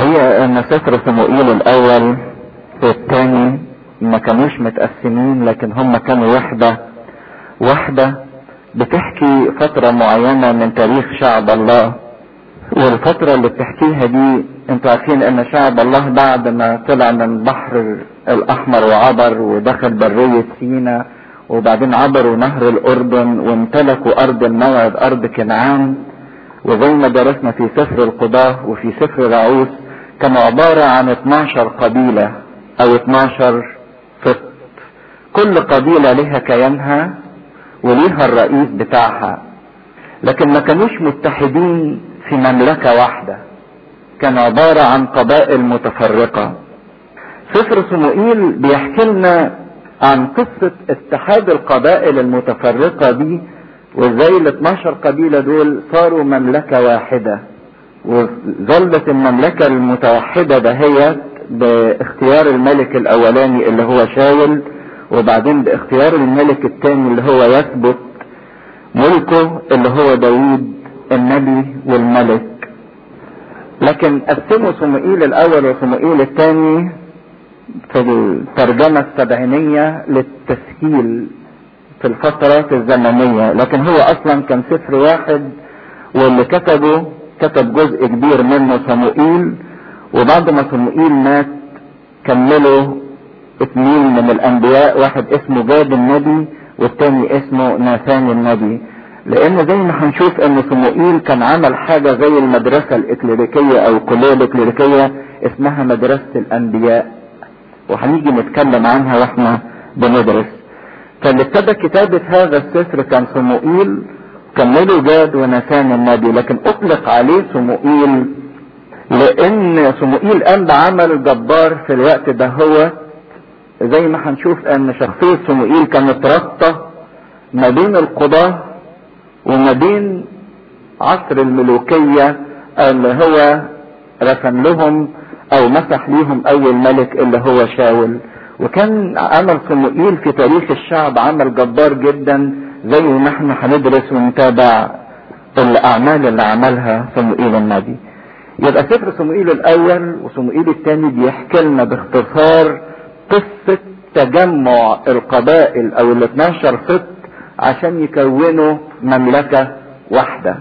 الحقيقة ان سفر صموئيل الاول والثاني ما كانوش متقسمين لكن هم كانوا وحدة واحدة بتحكي فترة معينة من تاريخ شعب الله والفترة اللي بتحكيها دي انتوا عارفين ان شعب الله بعد ما طلع من البحر الاحمر وعبر ودخل برية سينا وبعدين عبروا نهر الاردن وامتلكوا ارض الموعد ارض كنعان وزي ما درسنا في سفر القضاة وفي سفر رعوس كانوا عبارة عن 12 قبيلة او 12 فط كل قبيلة لها كيانها وليها الرئيس بتاعها لكن ما كانوش متحدين في مملكة واحدة كان عبارة عن قبائل متفرقة سفر صموئيل بيحكي لنا عن قصة اتحاد القبائل المتفرقة دي وازاي ال 12 قبيلة دول صاروا مملكة واحدة وظلت المملكة المتوحدة دهيت باختيار الملك الاولاني اللي هو شاول وبعدين باختيار الملك الثاني اللي هو يثبت ملكه اللي هو داوود النبي والملك لكن قسموا صموئيل الاول وصموئيل الثاني في الترجمة السبعينية للتسهيل في الفترات الزمنية لكن هو اصلا كان سفر واحد واللي كتبه كتب جزء كبير منه صموئيل وبعد ما صموئيل مات كملوا اثنين من الانبياء واحد اسمه جاد النبي والتاني اسمه ناثان النبي لان زي ما هنشوف ان صموئيل كان عمل حاجة زي المدرسة الاكليريكية او الكلية الاكليريكية اسمها مدرسة الانبياء وهنيجي نتكلم عنها واحنا بندرس فاللي ابتدى كتابة هذا السفر كان صموئيل كملوا جاد وناثان النبي لكن اطلق عليه صموئيل لان صموئيل قام بعمل جبار في الوقت ده هو زي ما هنشوف ان شخصية صموئيل كانت رابطة ما بين القضاة وما بين عصر الملوكية اللي هو رسم لهم او مسح ليهم اول ملك اللي هو شاول وكان عمل صموئيل في تاريخ الشعب عمل جبار جدا زي ما احنا هندرس ونتابع الاعمال اللي عملها صموئيل النبي يبقى سفر صموئيل الاول وصموئيل الثاني بيحكي لنا باختصار قصة تجمع القبائل او ال 12 فط عشان يكونوا مملكة واحدة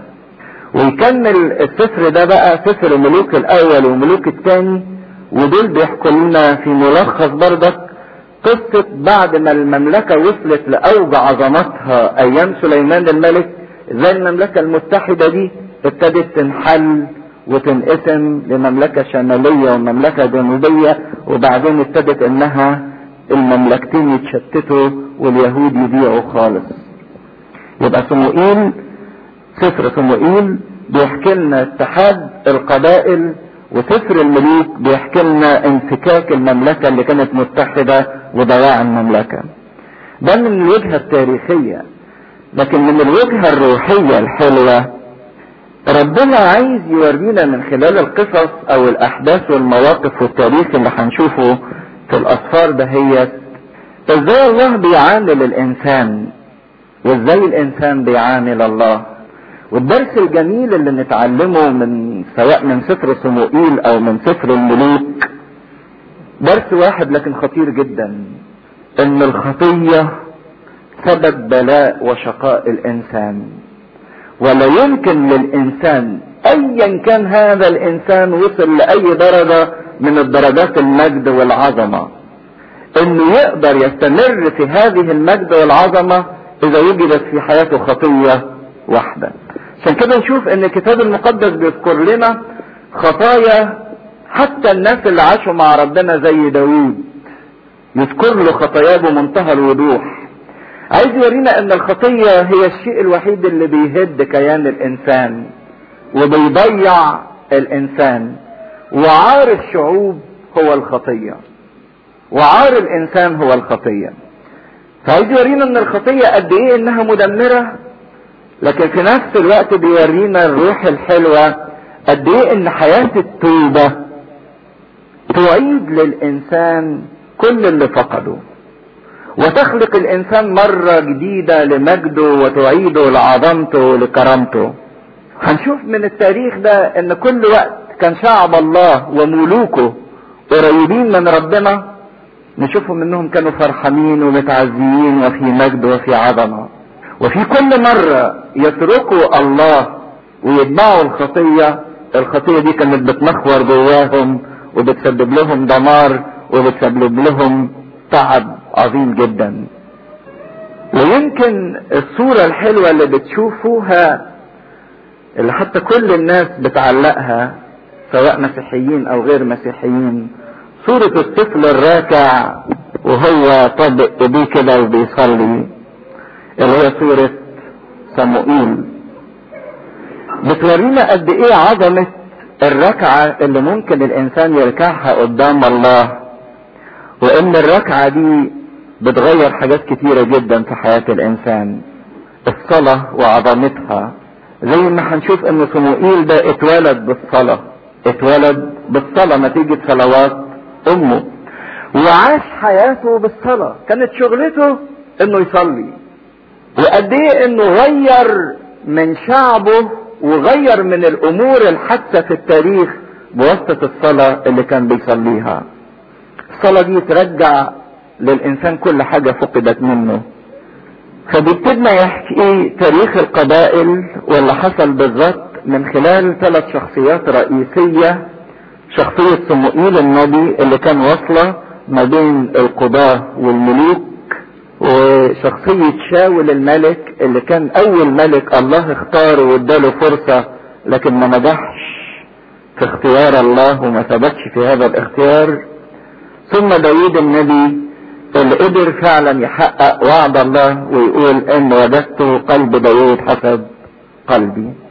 ويكمل السفر ده بقى سفر ملوك الاول وملوك الثاني ودول بيحكوا لنا في ملخص بردك قصة بعد ما المملكة وصلت لأوج عظمتها أيام سليمان الملك زي المملكة المتحدة دي ابتدت تنحل وتنقسم لمملكة شمالية ومملكة جنوبية وبعدين ابتدت انها المملكتين يتشتتوا واليهود يضيعوا خالص يبقى صموئيل سفر صموئيل بيحكي لنا اتحاد القبائل وسفر الملوك بيحكي لنا انفكاك المملكة اللي كانت متحدة وضياع المملكة ده من الوجهة التاريخية لكن من الوجهة الروحية الحلوة ربنا عايز يورينا من خلال القصص او الاحداث والمواقف والتاريخ اللي هنشوفه في الاسفار دهيت ازاي الله بيعامل الانسان وازاي الانسان بيعامل الله والدرس الجميل اللي نتعلمه من سواء من سفر صموئيل او من سفر الملوك درس واحد لكن خطير جدا ان الخطية سبب بلاء وشقاء الانسان ولا يمكن للانسان ايا كان هذا الانسان وصل لاي درجة من الدرجات المجد والعظمة انه يقدر يستمر في هذه المجد والعظمة اذا وجدت في حياته خطية واحدة عشان كده نشوف ان الكتاب المقدس بيذكر لنا خطايا حتى الناس اللي عاشوا مع ربنا زي داوود يذكر له خطاياه بمنتهى الوضوح عايز يورينا ان الخطية هي الشيء الوحيد اللي بيهد كيان الانسان وبيضيع الانسان وعار الشعوب هو الخطية وعار الانسان هو الخطية فعايز يورينا ان الخطية قد ايه انها مدمرة لكن في نفس الوقت بيورينا الروح الحلوة قد ايه ان حياة التوبة تعيد للانسان كل اللي فقده وتخلق الانسان مرة جديدة لمجده وتعيده لعظمته ولكرامته هنشوف من التاريخ ده ان كل وقت كان شعب الله وملوكه قريبين من ربنا نشوفهم انهم كانوا فرحانين ومتعزيين وفي مجد وفي عظمه وفي كل مرة يتركوا الله ويتبعوا الخطية الخطية دي كانت بتمخور جواهم وبتسبب لهم دمار وبتسبب لهم تعب عظيم جدا ويمكن الصورة الحلوة اللي بتشوفوها اللي حتى كل الناس بتعلقها سواء مسيحيين او غير مسيحيين صورة الطفل الراكع وهو طبق ايديه كده وبيصلي اللي هي صورة صموئيل بتورينا قد ايه عظمة الركعة اللي ممكن الانسان يركعها قدام الله وان الركعة دي بتغير حاجات كتيرة جدا في حياة الانسان الصلاة وعظمتها زي ما هنشوف ان صموئيل ده اتولد بالصلاة اتولد بالصلاة نتيجة صلوات امه وعاش حياته بالصلاة كانت شغلته انه يصلي وقد ايه انه غير من شعبه وغير من الامور الحادثة في التاريخ بواسطة الصلاة اللي كان بيصليها الصلاة دي ترجع للانسان كل حاجة فقدت منه فبيبتدنا يحكي تاريخ القبائل واللي حصل بالظبط من خلال ثلاث شخصيات رئيسية شخصية صموئيل النبي اللي كان واصلة ما بين القضاة والملوك وشخصية شاول الملك اللي كان أول ملك الله اختاره واداله فرصة لكن ما نجحش في اختيار الله وما ثبتش في هذا الاختيار ثم داوود النبي اللي قدر فعلا يحقق وعد الله ويقول ان وجدت قلب داوود حسب قلبي